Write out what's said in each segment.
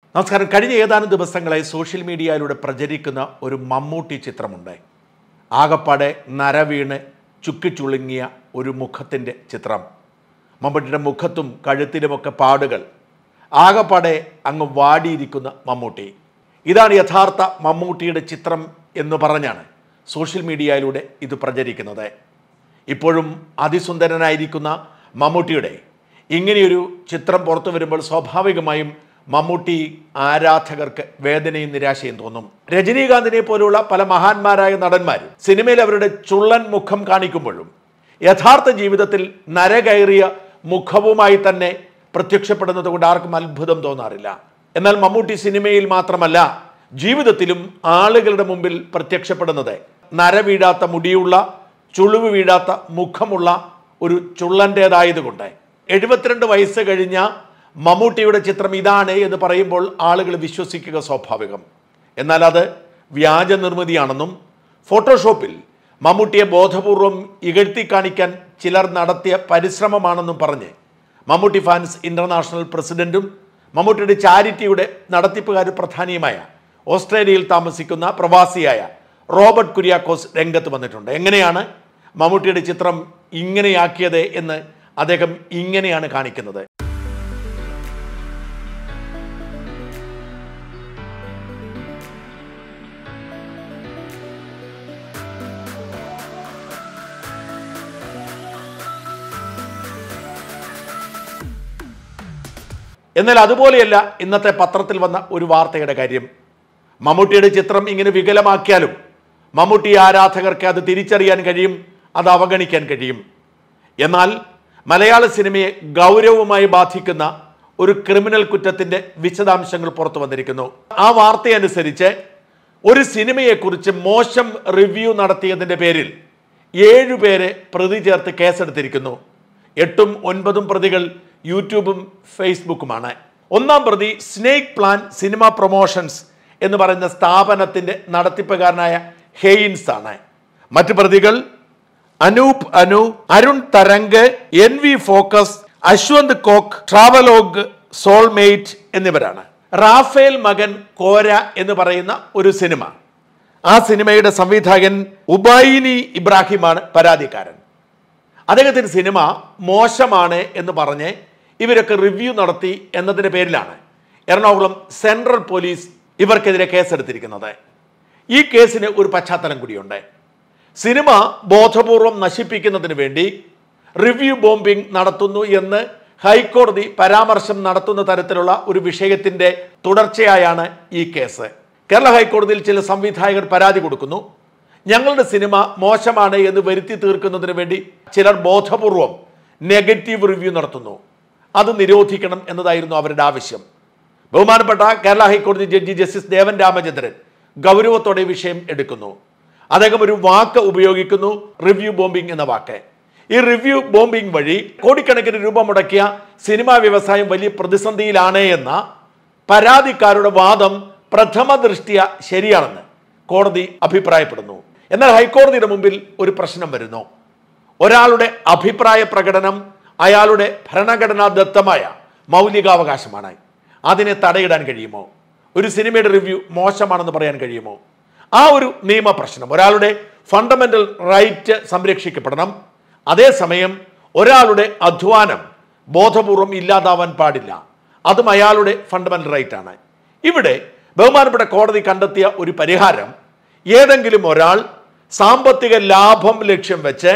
നമസ്കാരം കഴിഞ്ഞ ഏതാനും ദിവസങ്ങളായി സോഷ്യൽ മീഡിയയിലൂടെ പ്രചരിക്കുന്ന ഒരു മമ്മൂട്ടി ചിത്രമുണ്ട് ആകപ്പാടെ നരവീണ് ചുക്കിച്ചുളുങ്ങിയ ഒരു മുഖത്തിൻ്റെ ചിത്രം മമ്മൂട്ടിയുടെ മുഖത്തും കഴുത്തിലുമൊക്കെ പാടുകൾ ആകപ്പാടെ അങ്ങ് വാടിയിരിക്കുന്ന മമ്മൂട്ടി ഇതാണ് യഥാർത്ഥ മമ്മൂട്ടിയുടെ ചിത്രം എന്ന് പറഞ്ഞാണ് സോഷ്യൽ മീഡിയയിലൂടെ ഇത് പ്രചരിക്കുന്നത് ഇപ്പോഴും അതിസുന്ദരനായിരിക്കുന്ന മമ്മൂട്ടിയുടെ ഇങ്ങനെയൊരു ചിത്രം പുറത്തു വരുമ്പോൾ സ്വാഭാവികമായും മമ്മൂട്ടി ആരാധകർക്ക് വേദനയും നിരാശയും തോന്നും രജനീകാന്തിനെ പോലുള്ള പല മഹാന്മാരായ നടന്മാരും സിനിമയിൽ അവരുടെ ചുള്ളൻ മുഖം കാണിക്കുമ്പോഴും യഥാർത്ഥ ജീവിതത്തിൽ നരകയറിയ മുഖവുമായി തന്നെ പ്രത്യക്ഷപ്പെടുന്നത് കൊണ്ട് ആർക്കും അത്ഭുതം തോന്നാറില്ല എന്നാൽ മമ്മൂട്ടി സിനിമയിൽ മാത്രമല്ല ജീവിതത്തിലും ആളുകളുടെ മുമ്പിൽ പ്രത്യക്ഷപ്പെടുന്നത് നര വീഴാത്ത മുടിയുള്ള ചുളിവ് വീഴാത്ത മുഖമുള്ള ഒരു ചുള്ളൻ്റേതായതുകൊണ്ട് എഴുപത്തിരണ്ട് വയസ്സ് കഴിഞ്ഞ മമ്മൂട്ടിയുടെ ചിത്രം ഇതാണ് എന്ന് പറയുമ്പോൾ ആളുകൾ വിശ്വസിക്കുക സ്വാഭാവികം എന്നാൽ അത് വ്യാജ നിർമ്മിതിയാണെന്നും ഫോട്ടോഷോപ്പിൽ മമ്മൂട്ടിയെ ബോധപൂർവം ഇകഴ്ത്തി കാണിക്കാൻ ചിലർ നടത്തിയ പരിശ്രമമാണെന്നും പറഞ്ഞ് മമ്മൂട്ടി ഫാൻസ് ഇന്റർനാഷണൽ പ്രസിഡന്റും മമ്മൂട്ടിയുടെ ചാരിറ്റിയുടെ നടത്തിപ്പുകാർ പ്രധാനിയുമായ ഓസ്ട്രേലിയയിൽ താമസിക്കുന്ന പ്രവാസിയായ റോബർട്ട് കുര്യാക്കോസ് രംഗത്ത് വന്നിട്ടുണ്ട് എങ്ങനെയാണ് മമ്മൂട്ടിയുടെ ചിത്രം ഇങ്ങനെയാക്കിയത് എന്ന് അദ്ദേഹം ഇങ്ങനെയാണ് കാണിക്കുന്നത് എന്നാൽ അതുപോലെയല്ല ഇന്നത്തെ പത്രത്തിൽ വന്ന ഒരു വാർത്തയുടെ കാര്യം മമ്മൂട്ടിയുടെ ചിത്രം ഇങ്ങനെ വികലമാക്കിയാലും മമ്മൂട്ടി ആരാധകർക്ക് അത് തിരിച്ചറിയാൻ കഴിയും അത് അവഗണിക്കാൻ കഴിയും എന്നാൽ മലയാള സിനിമയെ ഗൗരവമായി ബാധിക്കുന്ന ഒരു ക്രിമിനൽ കുറ്റത്തിന്റെ വിശദാംശങ്ങൾ പുറത്തു വന്നിരിക്കുന്നു ആ വാർത്തയനുസരിച്ച് ഒരു സിനിമയെക്കുറിച്ച് മോശം റിവ്യൂ നടത്തിയതിന്റെ പേരിൽ ഏഴുപേരെ പ്രതി ചേർത്ത് കേസെടുത്തിരിക്കുന്നു എട്ടും ഒൻപതും പ്രതികൾ യൂട്യൂബും ഫേസ്ബുക്കുമാണ് ഒന്നാം പ്രതി സ്നേക് പ്ലാൻ സിനിമ പ്രൊമോഷൻസ് എന്ന് പറയുന്ന സ്ഥാപനത്തിന്റെ നടത്തിപ്പുകാരനായ ഹെയിൻസ് ആണ് മറ്റു പ്രതികൾ Anoop Anu Arun Tharang N V focus Ashwanth Kok travelogue soulmate എന്നിവരാണ് റാഫേൽ മകൻ കോര എന്ന് പറയുന്ന ഒരു സിനിമ ആ സിനിമയുടെ സംവിധായകൻ ഉബൈനി ഇബ്രാഹിമാണ് പരാതിക്കാരൻ അദ്ദേഹത്തിന് സിനിമ മോശമാണ് എന്ന് പറഞ്ഞ് ഇവരൊക്കെ റിവ്യൂ നടത്തി എന്നതിൻ്റെ പേരിലാണ് എറണാകുളം സെൻട്രൽ പോലീസ് ഇവർക്കെതിരെ കേസെടുത്തിരിക്കുന്നത് ഈ കേസിന് ഒരു പശ്ചാത്തലം കൂടിയുണ്ട് സിനിമ ബോധപൂർവം നശിപ്പിക്കുന്നതിന് വേണ്ടി റിവ്യൂ ബോംബിംഗ് നടത്തുന്നു എന്ന് ഹൈക്കോടതി പരാമർശം നടത്തുന്ന തരത്തിലുള്ള ഒരു വിഷയത്തിന്റെ തുടർച്ചയായാണ് ഈ കേസ് കേരള ഹൈക്കോടതിയിൽ ചില സംവിധായകർ പരാതി കൊടുക്കുന്നു ഞങ്ങളുടെ സിനിമ മോശമാണ് എന്ന് വരുത്തി തീർക്കുന്നതിന് വേണ്ടി ചിലർ ബോധപൂർവം നെഗറ്റീവ് റിവ്യൂ നടത്തുന്നു അത് നിരോധിക്കണം എന്നതായിരുന്നു അവരുടെ ആവശ്യം ബഹുമാനപ്പെട്ട കേരള ഹൈക്കോടതി ജഡ്ജി ജസ്റ്റിസ് ദേവൻ രാമചന്ദ്രൻ ഗൗരവത്തോടെ ഈ വിഷയം എടുക്കുന്നു അദ്ദേഹം ഒരു വാക്ക് ഉപയോഗിക്കുന്നു റിവ്യൂ ബോംബിംഗ് എന്ന വാക്ക് ഈ റിവ്യൂ ബോംബിംഗ് വഴി കോടിക്കണക്കിന് രൂപ മുടക്കിയ സിനിമാ വ്യവസായം വലിയ പ്രതിസന്ധിയിലാണ് എന്ന പരാതിക്കാരുടെ വാദം പ്രഥമ ദൃഷ്ടിയ ശരിയാണെന്ന് കോടതി അഭിപ്രായപ്പെടുന്നു എന്നാൽ ഹൈക്കോടതിയുടെ മുമ്പിൽ ഒരു പ്രശ്നം വരുന്നു ഒരാളുടെ അഭിപ്രായ പ്രകടനം അയാളുടെ ഭരണഘടനാ ദത്തമായ മൗലികാവകാശമാണ് അതിനെ തടയിടാൻ കഴിയുമോ ഒരു സിനിമയുടെ റിവ്യൂ മോശമാണെന്ന് പറയാൻ കഴിയുമോ ആ ഒരു നിയമ പ്രശ്നം ഒരാളുടെ ഫണ്ടമെന്റൽ റൈറ്റ് സംരക്ഷിക്കപ്പെടണം അതേസമയം ഒരാളുടെ അധ്വാനം ബോധപൂർവം ഇല്ലാതാവാൻ പാടില്ല അതും അയാളുടെ ഫണ്ടമെന്റൽ റൈറ്റ് ആണ് ഇവിടെ ബഹുമാനപ്പെട്ട കോടതി കണ്ടെത്തിയ ഒരു പരിഹാരം ഏതെങ്കിലും ഒരാൾ സാമ്പത്തിക ലാഭം ലക്ഷ്യം വെച്ച്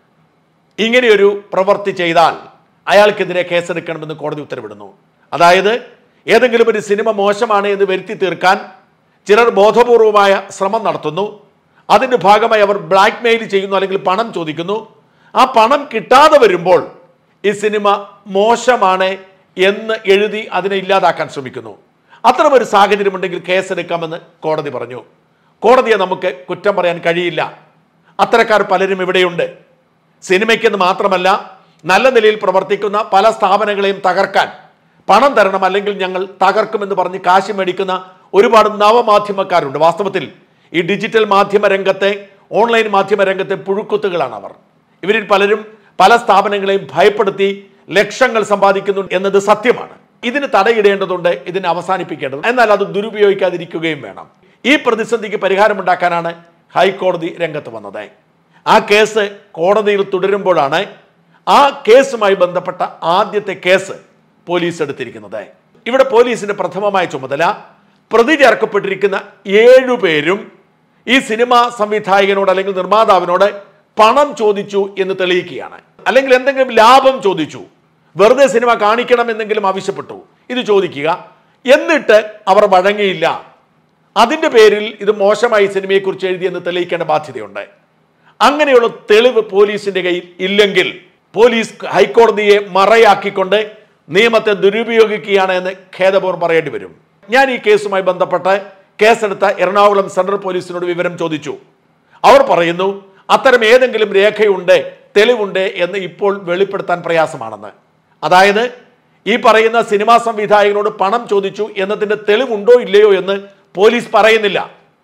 ഇങ്ങനെയൊരു പ്രവൃത്തി ചെയ്താൽ അയാൾക്കെതിരെ കേസെടുക്കണമെന്ന് കോടതി ഉത്തരവിടുന്നു അതായത് ഏതെങ്കിലും ഒരു സിനിമ മോശമാണ് എന്ന് വരുത്തി തീർക്കാൻ ചിലർ ബോധപൂർവമായ ശ്രമം നടത്തുന്നു അതിൻ്റെ ഭാഗമായി അവർ ബ്ലാക്ക് മെയിൽ ചെയ്യുന്നു അല്ലെങ്കിൽ പണം ചോദിക്കുന്നു ആ പണം കിട്ടാതെ വരുമ്പോൾ ഈ സിനിമ മോശമാണ് എന്ന് എഴുതി അതിനെ ഇല്ലാതാക്കാൻ ശ്രമിക്കുന്നു അത്തരമൊരു സാഹചര്യമുണ്ടെങ്കിൽ കേസെടുക്കാമെന്ന് കോടതി പറഞ്ഞു കോടതിയെ നമുക്ക് കുറ്റം പറയാൻ കഴിയില്ല അത്തരക്കാർ പലരും ഇവിടെയുണ്ട് സിനിമയ്ക്കെന്ന് മാത്രമല്ല നല്ല നിലയിൽ പ്രവർത്തിക്കുന്ന പല സ്ഥാപനങ്ങളെയും തകർക്കാൻ പണം തരണം അല്ലെങ്കിൽ ഞങ്ങൾ തകർക്കുമെന്ന് പറഞ്ഞ് കാശ് മേടിക്കുന്ന ഒരുപാട് നവമാധ്യമക്കാരുണ്ട് വാസ്തവത്തിൽ ഈ ഡിജിറ്റൽ മാധ്യമ രംഗത്തെ ഓൺലൈൻ മാധ്യമ രംഗത്തെ പുഴുക്കുത്തുകളാണ് അവർ ഇവരിൽ പലരും പല സ്ഥാപനങ്ങളെയും ഭയപ്പെടുത്തി ലക്ഷങ്ങൾ സമ്പാദിക്കുന്നു എന്നത് സത്യമാണ് ഇതിന് തടയിടേണ്ടതുണ്ട് ഇതിനെ അവസാനിപ്പിക്കേണ്ടതുണ്ട് എന്നാൽ അത് ദുരുപയോഗിക്കാതിരിക്കുകയും വേണം ഈ പ്രതിസന്ധിക്ക് പരിഹാരമുണ്ടാക്കാനാണ് ഹൈക്കോടതി രംഗത്ത് വന്നത് ആ കേസ് കോടതിയിൽ തുടരുമ്പോഴാണ് ആ കേസുമായി ബന്ധപ്പെട്ട ആദ്യത്തെ കേസ് പോലീസ് എടുത്തിരിക്കുന്നത് ഇവിടെ പോലീസിന്റെ പ്രഥമമായ ചുമതല പ്രതി ചേർക്കപ്പെട്ടിരിക്കുന്ന ഏഴുപേരും ഈ സിനിമാ സംവിധായകനോട് അല്ലെങ്കിൽ നിർമ്മാതാവിനോട് പണം ചോദിച്ചു എന്ന് തെളിയിക്കുകയാണ് അല്ലെങ്കിൽ എന്തെങ്കിലും ലാഭം ചോദിച്ചു വെറുതെ സിനിമ കാണിക്കണമെന്നെങ്കിലും ആവശ്യപ്പെട്ടു ഇത് ചോദിക്കുക എന്നിട്ട് അവർ വഴങ്ങിയില്ല അതിന്റെ പേരിൽ ഇത് മോശമായി സിനിമയെക്കുറിച്ച് എഴുതിയെന്ന് തെളിയിക്കേണ്ട ബാധ്യതയുണ്ട് അങ്ങനെയുള്ള തെളിവ് പോലീസിന്റെ കയ്യിൽ ഇല്ലെങ്കിൽ പോലീസ് ഹൈക്കോടതിയെ മറയാക്കിക്കൊണ്ട് നിയമത്തെ ദുരുപയോഗിക്കുകയാണ് എന്ന് ഖേദപൂർവ്വം പറയേണ്ടി വരും ഞാൻ ഈ കേസുമായി ബന്ധപ്പെട്ട് കേസെടുത്ത എറണാകുളം സെൻട്രൽ പോലീസിനോട് വിവരം ചോദിച്ചു അവർ പറയുന്നു അത്തരം ഏതെങ്കിലും രേഖയുണ്ട് തെളിവുണ്ട് എന്ന് ഇപ്പോൾ വെളിപ്പെടുത്താൻ പ്രയാസമാണെന്ന് അതായത് ഈ പറയുന്ന സിനിമാ സംവിധായകനോട് പണം ചോദിച്ചു എന്നതിന്റെ തെളിവുണ്ടോ ഇല്ലയോ എന്ന് പോലീസ് പറയുന്നില്ല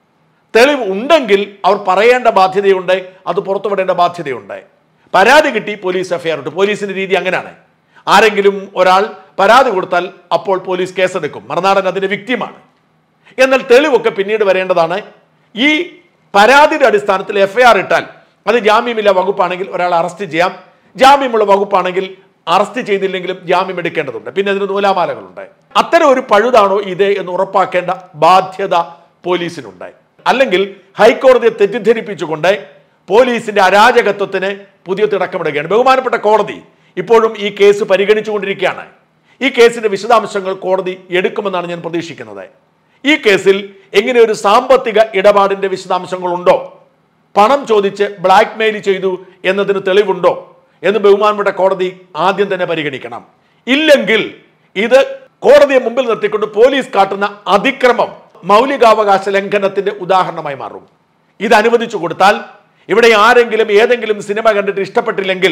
തെളിവ് ഉണ്ടെങ്കിൽ അവർ പറയേണ്ട ബാധ്യതയുണ്ട് അത് പുറത്തുവിടേണ്ട ബാധ്യതയുണ്ട് പരാതി കിട്ടി പോലീസ് എഫ്ഐആർ ഇട്ടു പോലീസിന്റെ രീതി അങ്ങനെയാണ് ആരെങ്കിലും ഒരാൾ പരാതി കൊടുത്താൽ അപ്പോൾ പോലീസ് കേസെടുക്കും മറുനാടൻ അതിന്റെ വിക്റ്റിമാണ് എന്നാൽ തെളിവൊക്കെ പിന്നീട് വരേണ്ടതാണ് ഈ പരാതിയുടെ അടിസ്ഥാനത്തിൽ എഫ്ഐആർ ഇട്ടാൽ അത് ജാമ്യമില്ല വകുപ്പാണെങ്കിൽ ഒരാളെ അറസ്റ്റ് ചെയ്യാം ജാമ്യമുള്ള വകുപ്പാണെങ്കിൽ അറസ്റ്റ് ചെയ്തില്ലെങ്കിലും ജാമ്യം എടുക്കേണ്ടതുണ്ട് പിന്നെ അതിന് നൂലാമാലകളുണ്ട് അത്തരം ഒരു പഴുതാണോ ഇത് എന്ന് ഉറപ്പാക്കേണ്ട ബാധ്യത പോലീസിനുണ്ട് അല്ലെങ്കിൽ ഹൈക്കോടതിയെ തെറ്റിദ്ധരിപ്പിച്ചുകൊണ്ട് പോലീസിന്റെ അരാജകത്വത്തിന് പുതിയ തിടക്കമിടുകയാണ് ബഹുമാനപ്പെട്ട കോടതി ഇപ്പോഴും ഈ കേസ് പരിഗണിച്ചുകൊണ്ടിരിക്കുകയാണ് ഈ കേസിന്റെ വിശദാംശങ്ങൾ കോടതി എടുക്കുമെന്നാണ് ഞാൻ പ്രതീക്ഷിക്കുന്നത് ഈ കേസിൽ എങ്ങനെ ഒരു സാമ്പത്തിക ഇടപാടിന്റെ വിശദാംശങ്ങളുണ്ടോ പണം ചോദിച്ച് ബ്ലാക്ക് മെയിൽ ചെയ്തു എന്നതിന് തെളിവുണ്ടോ എന്ന് ബഹുമാനപ്പെട്ട കോടതി ആദ്യം തന്നെ പരിഗണിക്കണം ഇല്ലെങ്കിൽ ഇത് കോടതിയെ മുമ്പിൽ നിർത്തിക്കൊണ്ട് പോലീസ് കാട്ടുന്ന അതിക്രമം മൗലികാവകാശ ലംഘനത്തിന്റെ ഉദാഹരണമായി മാറും ഇത് അനുവദിച്ചു കൊടുത്താൽ ഇവിടെ ആരെങ്കിലും ഏതെങ്കിലും സിനിമ കണ്ടിട്ട് ഇഷ്ടപ്പെട്ടില്ലെങ്കിൽ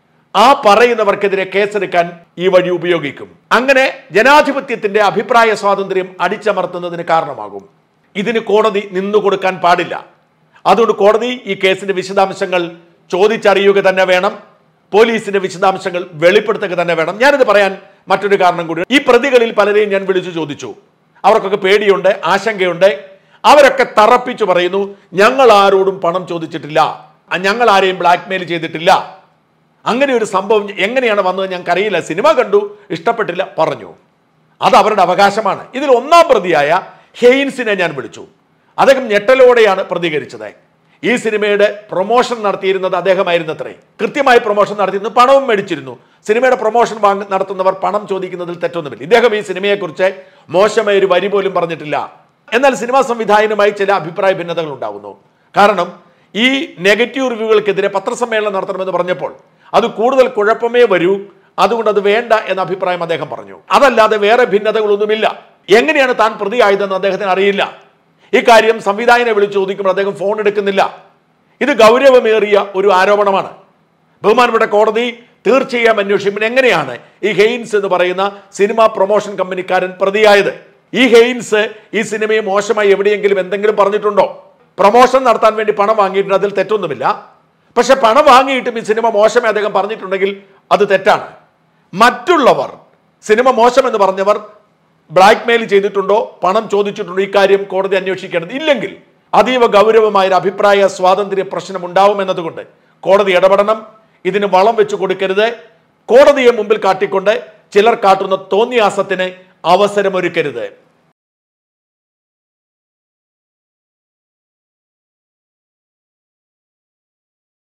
ആ പറയുന്നവർക്കെതിരെ കേസെടുക്കാൻ ഈ വഴി ഉപയോഗിക്കും അങ്ങനെ ജനാധിപത്യത്തിന്റെ അഭിപ്രായ സ്വാതന്ത്ര്യം അടിച്ചമർത്തുന്നതിന് കാരണമാകും ഇതിന് കോടതി നിന്നുകൊടുക്കാൻ പാടില്ല അതുകൊണ്ട് കോടതി ഈ കേസിന്റെ വിശദാംശങ്ങൾ ചോദിച്ചറിയുക തന്നെ വേണം പോലീസിന്റെ വിശദാംശങ്ങൾ വെളിപ്പെടുത്തുക തന്നെ വേണം ഞാനിത് പറയാൻ മറ്റൊരു കാരണം കൂടി ഈ പ്രതികളിൽ പലരെയും ഞാൻ വിളിച്ചു ചോദിച്ചു അവർക്കൊക്കെ പേടിയുണ്ട് ആശങ്കയുണ്ട് അവരൊക്കെ തറപ്പിച്ചു പറയുന്നു ഞങ്ങൾ ആരോടും പണം ചോദിച്ചിട്ടില്ല ആ, ഞങ്ങൾ ആരെയും ബ്ലാക്ക്മെയിൽ ചെയ്തിട്ടില്ല അങ്ങനെ ഒരു സംഭവം എങ്ങനെയാണ് വന്നത് ഞങ്ങൾക്ക് അറിയില്ല സിനിമ കണ്ടു ഇഷ്ടപ്പെട്ടില്ല പറഞ്ഞു അത് അവരുടെ അവകാശമാണ് ഇതിൽ ഒന്നാം പ്രതിയായ ഹെയിൻസിനെ ഞാൻ വിളിച്ചു അദ്ദേഹം ഞെട്ടലോടെയാണ് പ്രതികരിച്ചത് ഈ സിനിമയുടെ പ്രൊമോഷൻ നടത്തിയിരുന്നത് അദ്ദേഹമായിരുന്നത്രേ കൃത്യമായി പ്രൊമോഷൻ നടത്തിയിരുന്നു പണവും മേടിച്ചിരുന്നു സിനിമയുടെ പ്രൊമോഷൻ വാങ്ങ നടത്തുന്നവർ പണം ചോദിക്കുന്നതിൽ തെറ്റൊന്നുമില്ല ഇദ്ദേഹം ഈ സിനിമയെക്കുറിച്ച് മോശമായ ഒരു വരി പോലും പറഞ്ഞിട്ടില്ല എന്നാൽ സിനിമാ സംവിധായകനുമായി ചില അഭിപ്രായ ഭിന്നതകൾ ഉണ്ടാകുന്നു കാരണം ഈ നെഗറ്റീവ് റിവ്യൂകൾക്കെതിരെ പത്രസമ്മേളനം നടത്തണമെന്ന് പറഞ്ഞപ്പോൾ അത് കൂടുതൽ കുഴപ്പമേ വരൂ അതുകൊണ്ട് അത് വേണ്ട എന്ന അഭിപ്രായം അദ്ദേഹം പറഞ്ഞു അതല്ലാതെ വേറെ ഭിന്നതകളൊന്നുമില്ല എങ്ങനെയാണ് താൻ പ്രതിയായതെന്ന് അദ്ദേഹത്തിന് അറിയില്ല ഇക്കാര്യം സംവിധായകനെ വിളിച്ചു ചോദിക്കുമ്പോൾ അദ്ദേഹം ഫോൺ എടുക്കുന്നില്ല ഇത് ഗൗരവമേറിയ ഒരു ആരോപണമാണ് ബഹുമാനപ്പെട്ട കോടതി തീർച്ചയായും അന്വേഷിക്കും എങ്ങനെയാണ് ഈ ഹെയിൻസ് എന്ന് പറയുന്ന സിനിമ പ്രൊമോഷൻ കമ്പനിക്കാരൻ പ്രതിയായത് ഈ ഹെയിൻസ് ഈ സിനിമയെ മോശമായി എവിടെയെങ്കിലും എന്തെങ്കിലും പറഞ്ഞിട്ടുണ്ടോ പ്രൊമോഷൻ നടത്താൻ വേണ്ടി പണം വാങ്ങിയിട്ടുണ്ട് അതിൽ തെറ്റൊന്നുമില്ല പക്ഷെ പണം വാങ്ങിയിട്ടും ഈ സിനിമ മോശമായി അദ്ദേഹം പറഞ്ഞിട്ടുണ്ടെങ്കിൽ അത് തെറ്റാണ് മറ്റുള്ളവർ സിനിമ മോശമെന്ന് പറഞ്ഞവർ ബ്ലാക്ക് മെയിൽ ചെയ്തിട്ടുണ്ടോ പണം ചോദിച്ചിട്ടുണ്ടോ ഇക്കാര്യം കോടതി അന്വേഷിക്കേണ്ടത് ഇല്ലെങ്കിൽ അതീവ ഗൗരവമായ ഒരു അഭിപ്രായ സ്വാതന്ത്ര്യ പ്രശ്നം ഉണ്ടാവുമെന്നതുകൊണ്ട് കോടതി ഇടപെടണം ഇതിന് വളം വെച്ച് കൊടുക്കരുത് കോടതിയെ മുമ്പിൽ കാട്ടിക്കൊണ്ട് ചിലർ കാട്ടുന്ന തോന്നിയാസത്തിന് അവസരമൊരുക്കരുത്